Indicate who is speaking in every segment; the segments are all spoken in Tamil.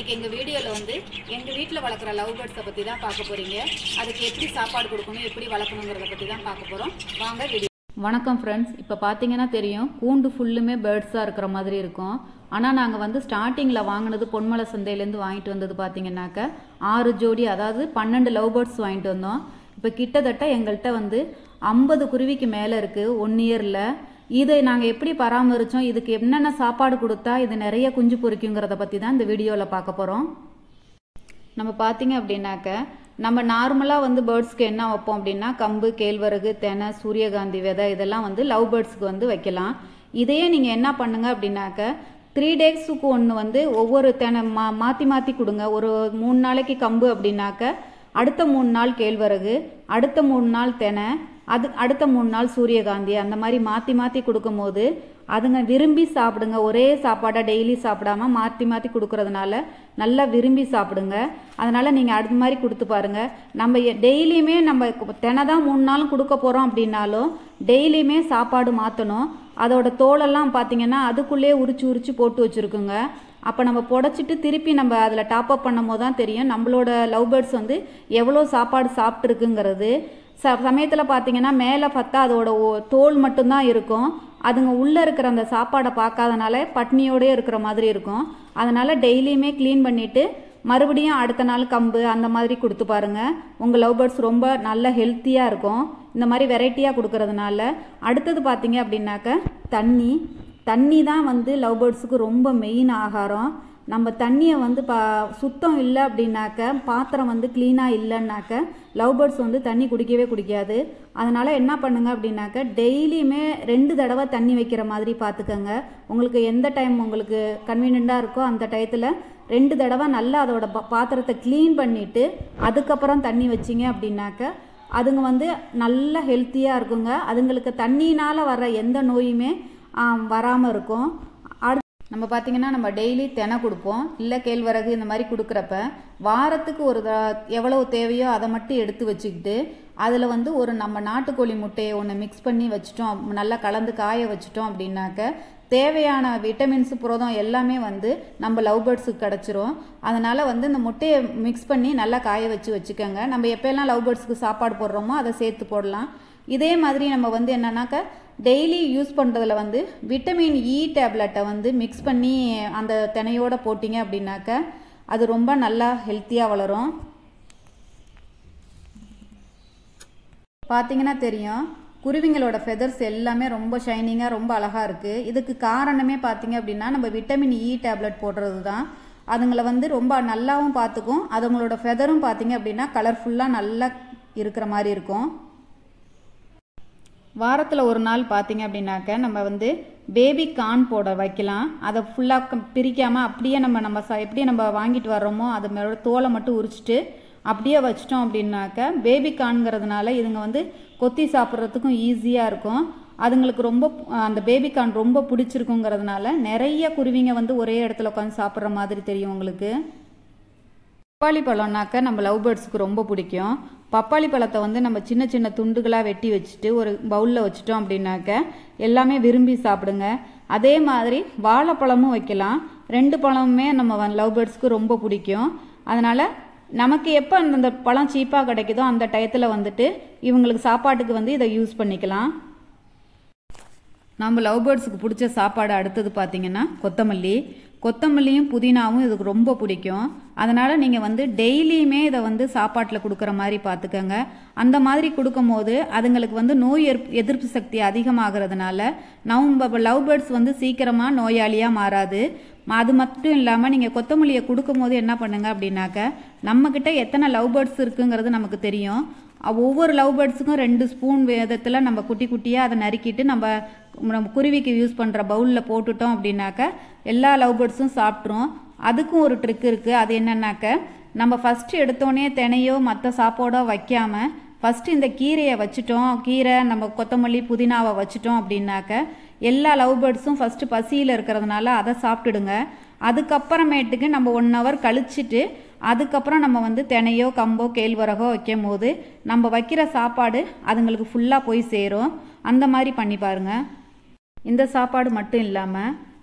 Speaker 1: இன்னைக்கு எங்க வீடியோல வந்து எங்க வீட்ல வளர்க்குற லவ் பேர்ட்ஸை பத்தி தான் பார்க்க போறீங்க அதுக்கு எப்படி சாப்பாடு கொடுக்கணும் எப்படி வளர்க்கணுங்கிறத பத்தி தான் பார்க்க போறோம் வாங்க வீடியோ
Speaker 2: வணக்கம் ஃப்ரெண்ட்ஸ் இப்போ பார்த்தீங்கன்னா தெரியும் கூண்டு ஃபுல்லுமே பேர்ட்ஸாக இருக்கிற மாதிரி இருக்கும் ஆனால் நாங்கள் வந்து ஸ்டார்டிங்கில் வாங்கினது பொன்மலை சந்தையிலேருந்து வாங்கிட்டு வந்தது பார்த்தீங்கன்னாக்க ஆறு ஜோடி அதாவது பன்னெண்டு லவ் பேர்ட்ஸ் வாங்கிட்டு வந்தோம் இப்போ கிட்டத்தட்ட எங்கள்கிட்ட வந்து ஐம்பது குருவிக்கு மேலே இருக்குது ஒன் இயரில் இதை நாங்கள் எப்படி பராமரித்தோம் இதுக்கு என்னென்ன சாப்பாடு கொடுத்தா இது நிறைய குஞ்சு பொறிக்குங்கிறத பற்றி தான் இந்த வீடியோவில் பார்க்க போகிறோம் நம்ம பார்த்தீங்க அப்படின்னாக்க நம்ம நார்மலாக வந்து பேர்ட்ஸ்க்கு என்ன வைப்போம் அப்படின்னா கம்பு கேழ்வரகு தெனை சூரியகாந்தி விதை இதெல்லாம் வந்து லவ் பேர்ட்ஸ்க்கு வந்து வைக்கலாம் இதையே நீங்கள் என்ன பண்ணுங்க அப்படின்னாக்க த்ரீ டேஸுக்கு ஒன்று வந்து ஒவ்வொரு தெனை மா மாற்றி மாற்றி கொடுங்க ஒரு மூணு நாளைக்கு கம்பு அப்படின்னாக்க அடுத்த மூணு நாள் கேழ்வரகு அடுத்த மூணு நாள் தெனை அது அடுத்த மூணு நாள் சூரியகாந்தி அந்த மாதிரி மாற்றி மாற்றி கொடுக்கும்போது அதுங்க விரும்பி சாப்பிடுங்க ஒரே சாப்பாடை டெய்லி சாப்பிடாம மாற்றி மாற்றி கொடுக்கறதுனால நல்லா விரும்பி சாப்பிடுங்க அதனால் நீங்கள் அடுத்த மாதிரி கொடுத்து பாருங்க நம்ம எ- டெய்லியுமே நம்ம தினை தான் மூணு நாளும் கொடுக்க போகிறோம் அப்படின்னாலும் டெய்லியுமே சாப்பாடு மாற்றணும் அதோட தோலெல்லாம் பார்த்தீங்கன்னா அதுக்குள்ளேயே உரிச்சு உரிச்சு போட்டு வச்சுருக்குங்க அப்போ நம்ம புடச்சிட்டு திருப்பி நம்ம அதில் டாப் அப் பண்ணும் போது தான் தெரியும் நம்மளோட லவ் பேர்ட்ஸ் வந்து எவ்வளோ சாப்பாடு சாப்பிட்ருக்குங்கிறது ச சமயத்தில் பார்த்தீங்கன்னா மேலே பார்த்தா அதோட ஓ- தோல் மட்டும்தான் இருக்கும் அதுங்க உள்ளே இருக்கிற அந்த சாப்பாடை பார்க்காதனால பட்னியோடயே இருக்கிற மாதிரி இருக்கும் அதனால் டெய்லியுமே க்ளீன் பண்ணிவிட்டு மறுபடியும் அடுத்த நாள் கம்பு அந்த மாதிரி கொடுத்து பாருங்க உங்கள் லவ் பேர்ட்ஸ் ரொம்ப நல்ல ஹெல்த்தியாக இருக்கும் இந்த மாதிரி வெரைட்டியாக கொடுக்கறதுனால அடுத்தது பார்த்தீங்க அப்படின்னாக்க தண்ணி தண்ணி தான் வந்து லவ் பேர்ட்ஸுக்கு ரொம்ப மெயின் ஆகாரம் நம்ம தண்ணியை வந்து பா சுத்தம் இல்லை அப்படின்னாக்க பாத்திரம் வந்து க்ளீனாக இல்லைன்னாக்க லவ் பேர்ட்ஸ் வந்து தண்ணி குடிக்கவே குடிக்காது அதனால் என்ன பண்ணுங்க அப்படின்னாக்க டெய்லியுமே ரெண்டு தடவை தண்ணி வைக்கிற மாதிரி பார்த்துக்கங்க உங்களுக்கு எந்த டைம் உங்களுக்கு கன்வீனியண்ட்டாக இருக்கோ அந்த டயத்தில் ரெண்டு தடவை நல்லா அதோட பா- பாத்திரத்தை க்ளீன் பண்ணிவிட்டு அதுக்கப்புறம் தண்ணி வச்சிங்க அப்படின்னாக்க அதுங்க வந்து நல்ல ஹெல்த்தியாக இருக்குங்க அதுங்களுக்கு தண்ணினால் வர்ற எந்த நோயுமே வராமல் இருக்கும் அடுத்து நம்ம பார்த்தீங்கன்னா நம்ம டெய்லி தெனை கொடுப்போம் இல்லை கேழ்வரகு இந்த மாதிரி கொடுக்குறப்ப வாரத்துக்கு ஒரு த- எவ்வளவு தேவையோ அதை மட்டும் எடுத்து வச்சுக்கிட்டு அதில் வந்து ஒரு நம்ம நாட்டுக்கோழி முட்டையை ஒன்று மிக்ஸ் பண்ணி வச்சுட்டோம் நல்லா கலந்து காய வச்சுட்டோம் அப்படின்னாக்க தேவையான விட்டமின்ஸ் புரதம் எல்லாமே வந்து நம்ம லவ் பேர்ட்ஸுக்கு கிடச்சிரும் அதனால் வந்து இந்த முட்டையை மிக்ஸ் பண்ணி நல்லா காய வச்சு வச்சுக்கோங்க நம்ம எப்போல்லாம் லவ் பேர்ட்ஸுக்கு சாப்பாடு போடுறோமோ அதை சேர்த்து போடலாம் இதே மாதிரி நம்ம வந்து என்னன்னாக்க டெய்லி யூஸ் பண்ணுறதுல வந்து விட்டமின் இ டேப்லெட்டை வந்து மிக்ஸ் பண்ணி அந்த தினையோட போட்டிங்க அப்படின்னாக்க அது ரொம்ப நல்லா ஹெல்த்தியாக வளரும் பார்த்தீங்கன்னா தெரியும் குருவிங்களோட ஃபெதர்ஸ் எல்லாமே ரொம்ப ஷைனிங்காக ரொம்ப அழகாக இருக்குது இதுக்கு காரணமே பார்த்தீங்க அப்படின்னா நம்ம விட்டமின் இ டேப்லெட் போடுறது தான் அதுங்களை வந்து ரொம்ப நல்லாவும் பார்த்துக்கும் அதுங்களோட ஃபெதரும் பார்த்தீங்க அப்படின்னா கலர்ஃபுல்லாக நல்லா இருக்கிற மாதிரி இருக்கும் வாரத்தில் ஒரு நாள் பார்த்தீங்க அப்படின்னாக்க நம்ம வந்து பேபி கார்ன் போட வைக்கலாம் அதை ஃபுல்லாக பிரிக்காமல் அப்படியே நம்ம நம்ம ச எப்படி நம்ம வாங்கிட்டு வர்றோமோ அது மேல தோலை மட்டும் உரிச்சிட்டு அப்படியே வச்சிட்டோம் அப்படின்னாக்க பேபி கார்ன்ங்கிறதுனால இதுங்க வந்து கொத்தி சாப்பிட்றதுக்கும் ஈஸியாக இருக்கும் அதுங்களுக்கு ரொம்ப அந்த பேபி கார்ன் ரொம்ப பிடிச்சிருக்குங்கிறதுனால நிறைய குருவிங்க வந்து ஒரே இடத்துல உட்காந்து சாப்பிட்ற மாதிரி தெரியும் உங்களுக்கு பப்பாளி பழம்னாக்க நம்ம லவ் பேர்ட்ஸுக்கு ரொம்ப பிடிக்கும் பப்பாளி பழத்தை வந்து நம்ம சின்ன சின்ன துண்டுகளாக வெட்டி வச்சுட்டு ஒரு பவுலில் வச்சுட்டோம் அப்படின்னாக்க எல்லாமே விரும்பி சாப்பிடுங்க அதே மாதிரி வாழைப்பழமும் வைக்கலாம் ரெண்டு பழமுமே நம்ம லவ் பேர்ட்ஸ்க்கு ரொம்ப பிடிக்கும் அதனால் நமக்கு எப்போ அந்தந்த பழம் சீப்பாக கிடைக்குதோ அந்த டயத்தில் வந்துட்டு இவங்களுக்கு சாப்பாட்டுக்கு வந்து இதை யூஸ் பண்ணிக்கலாம் நம்ம லவ் பேர்ட்ஸுக்கு பிடிச்ச சாப்பாடு அடுத்தது பார்த்தீங்கன்னா கொத்தமல்லி கொத்தமல்லியும் புதினாவும் இதுக்கு ரொம்ப பிடிக்கும் அதனால் நீங்கள் வந்து டெய்லியுமே இதை வந்து சாப்பாட்டில் கொடுக்குற மாதிரி பார்த்துக்கோங்க அந்த மாதிரி கொடுக்கும்போது அதுங்களுக்கு வந்து நோய் எதிர்ப்பு எதிர்ப்பு சக்தி அதிகமாகிறதுனால நம்ம லவ் பேர்ட்ஸ் வந்து சீக்கிரமாக நோயாளியாக மாறாது ம- அது மட்டும் இல்லாமல் நீங்கள் கொத்தமல்லியை கொடுக்கும்போது என்ன பண்ணுங்க அப்படின்னாக்க நம்மக்கிட்ட எத்தனை லவ் பேர்ட்ஸ் இருக்குங்கிறது நமக்கு தெரியும் அ- ஒவ்வொரு லவ் பேர்ட்ஸுக்கும் ரெண்டு ஸ்பூன் விதத்தில் நம்ம குட்டி குட்டியாக அதை நறுக்கிட்டு நம்ம நம்ம குருவிக்கு யூஸ் பண்ணுற பவுலில் போட்டுட்டோம் அப்படின்னாக்க எல்லா லவ் பேர்ட்ஸும் சாப்பிட்ரும் அதுக்கும் ஒரு ட்ரிக் இருக்குது அது என்னன்னாக்க நம்ம ஃபஸ்ட்டு எடுத்தோடனே தினையோ மற்ற சாப்பாடோ வைக்காமல் ஃபஸ்ட்டு இந்த கீரையை வச்சுட்டோம் கீரை நம்ம கொத்தமல்லி புதினாவை வச்சுட்டோம் அப்படின்னாக்க எல்லா லவ் பேர்ட்ஸும் ஃபஸ்ட்டு பசியில் இருக்கிறதுனால அதை சாப்பிட்டுடுங்க அதுக்கப்புறமேட்டுக்கு நம்ம ஒன் ஹவர் கழிச்சிட்டு அதுக்கப்புறம் நம்ம வந்து தினையோ கம்போ கேழ்வரகோ வைக்கும் போது நம்ம வைக்கிற சாப்பாடு அதுங்களுக்கு ஃபுல்லாக போய் சேரும் அந்த மாதிரி பண்ணி பாருங்க இந்த சாப்பாடு மட்டும் இல்லாமல்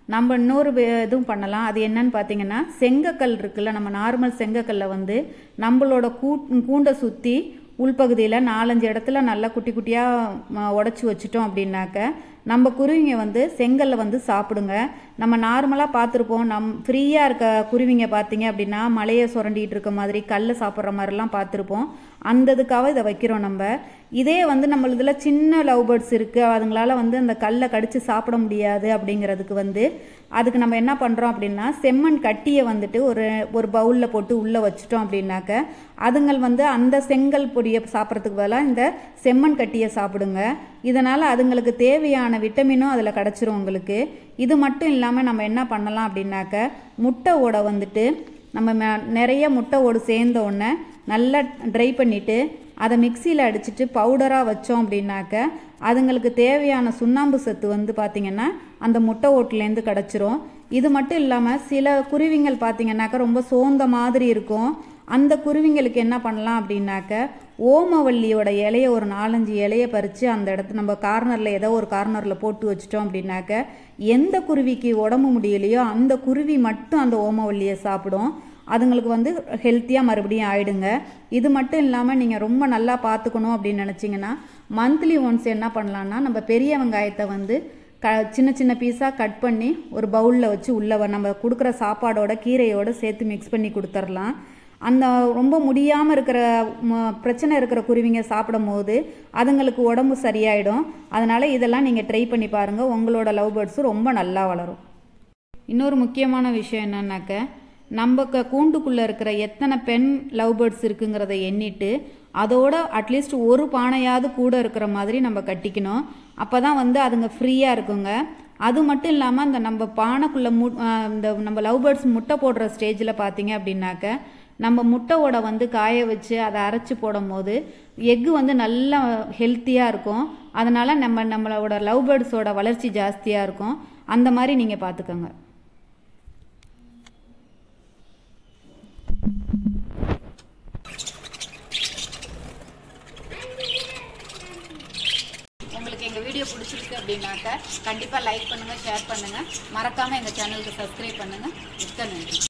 Speaker 2: நம்ம இன்னொரு வே- இதுவும் பண்ணலாம் அது என்னன்னு பார்த்தீங்கன்னா செங்கக்கல் இருக்குல்ல நம்ம நார்மல் செங்கக்கல்ல வந்து நம்மளோட கூ கூண்டை சுற்றி உள்பகுதியில் நாலஞ்சு இடத்துல நல்லா குட்டி குட்டியாக உடச்சி வச்சுட்டோம் அப்படின்னாக்க நம்ம குருவிங்க வந்து செங்கல்ல வந்து சாப்பிடுங்க நம்ம நார்மலாக பார்த்துருப்போம் நம் ஃப்ரீயாக இருக்க குருவிங்க பார்த்தீங்க அப்படின்னா மலையை சுரண்டிட்டு இருக்க மாதிரி கல்லை சாப்பிட்ற மாதிரிலாம் பார்த்துருப்போம் அந்த இதுக்காக இதை வைக்கிறோம் நம்ம இதே வந்து நம்ம இதில் சின்ன லவ் பேர்ட்ஸ் இருக்குது அதுங்களால வந்து அந்த கல்லை கடிச்சு சாப்பிட முடியாது அப்படிங்கிறதுக்கு வந்து அதுக்கு நம்ம என்ன பண்ணுறோம் அப்படின்னா செம்மண் கட்டியை வந்துட்டு ஒரு ஒரு பவுலில் போட்டு உள்ளே வச்சுட்டோம் அப்படின்னாக்க அதுங்கள் வந்து அந்த செங்கல் பொடியை சாப்பிட்றதுக்கு பதிலாக இந்த செம்மண் கட்டியை சாப்பிடுங்க இதனால் அதுங்களுக்கு தேவையான விட்டமினும் அதில் கிடச்சிரும் உங்களுக்கு இது மட்டும் இல்லாமல் நம்ம என்ன பண்ணலாம் அப்படின்னாக்க முட்டை ஓடை வந்துட்டு நம்ம ம- நிறைய முட்டை ஓடு சேர்ந்த உடனே நல்லா ட்ரை பண்ணிவிட்டு அதை மிக்சியில் அடிச்சிட்டு பவுடராக வச்சோம் அப்படின்னாக்க அதுங்களுக்கு தேவையான சுண்ணாம்பு சத்து வந்து பார்த்திங்கன்னா அந்த முட்டை ஓட்டுலேருந்து கிடச்சிரும் இது மட்டும் இல்லாமல் சில குருவிங்கள் பார்த்திங்கன்னாக்கா ரொம்ப சோர்ந்த மாதிரி இருக்கும் அந்த குருவிங்களுக்கு என்ன பண்ணலாம் அப்படின்னாக்க ஓமவல்லியோட இலைய ஒரு நாலஞ்சு இலைய பறித்து அந்த இடத்து நம்ம கார்னரில் ஏதோ ஒரு கார்னரில் போட்டு வச்சிட்டோம் அப்படின்னாக்க எந்த குருவிக்கு உடம்பு முடியலையோ அந்த குருவி மட்டும் அந்த ஓமவல்லியை சாப்பிடும் அதுங்களுக்கு வந்து ஹெல்த்தியாக மறுபடியும் ஆயிடுங்க இது மட்டும் இல்லாமல் நீங்கள் ரொம்ப நல்லா பார்த்துக்கணும் அப்படின்னு நினச்சிங்கன்னா மந்த்லி ஒன்ஸ் என்ன பண்ணலான்னா நம்ம பெரிய வெங்காயத்தை வந்து க சின்ன சின்ன பீஸாக கட் பண்ணி ஒரு பவுலில் வச்சு உள்ள வ- நம்ம கொடுக்குற சாப்பாடோட கீரையோட சேர்த்து மிக்ஸ் பண்ணி கொடுத்துர்லாம் அந்த ரொம்ப முடியாமல் இருக்கிற ம- பிரச்சனை இருக்கிற குருவிங்க சாப்பிடும் போது அதுங்களுக்கு உடம்பு சரியாயிடும் அதனால் இதெல்லாம் நீங்கள் ட்ரை பண்ணி பாருங்கள் உங்களோட லவ் பேர்ட்ஸும் ரொம்ப நல்லா வளரும் இன்னொரு முக்கியமான விஷயம் என்னன்னாக்க நம்ம க கூண்டுக்குள்ளே இருக்கிற எத்தனை பெண் லவ் பேர்ட்ஸ் இருக்குங்கிறத எண்ணிட்டு அதோட அட்லீஸ்ட் ஒரு பானையாவது கூட இருக்கிற மாதிரி நம்ம கட்டிக்கணும் அப்போ தான் வந்து அதுங்க ஃப்ரீயாக இருக்குங்க அது மட்டும் இல்லாமல் அந்த நம்ம பானைக்குள்ளே மு ஆஹ் இந்த நம்ம லவ் பேர்ட்ஸ் முட்டை போடுற ஸ்டேஜில் பார்த்தீங்க அப்படின்னாக்க நம்ம முட்டையோட வந்து காய வச்சு அதை அரைச்சி போடும் போது எக்கு வந்து நல்லா ஹெல்த்தியாக இருக்கும் அதனால் நம்ம நம்மளோட லவ் பேர்ட்ஸோட வளர்ச்சி ஜாஸ்தியாக இருக்கும் அந்த மாதிரி நீங்கள் பார்த்துக்கோங்க
Speaker 1: உங்களுக்கு எங்கள் வீடியோ பிடிச்சிருக்கு அப்படின்னாக்க கண்டிப்பாக லைக் பண்ணுங்கள் ஷேர் பண்ணுங்கள் மறக்காமல் எங்கள் சேனலுக்கு சப்ஸ்கிரைப் பண்ணுங்கள் மிக்க நன்றி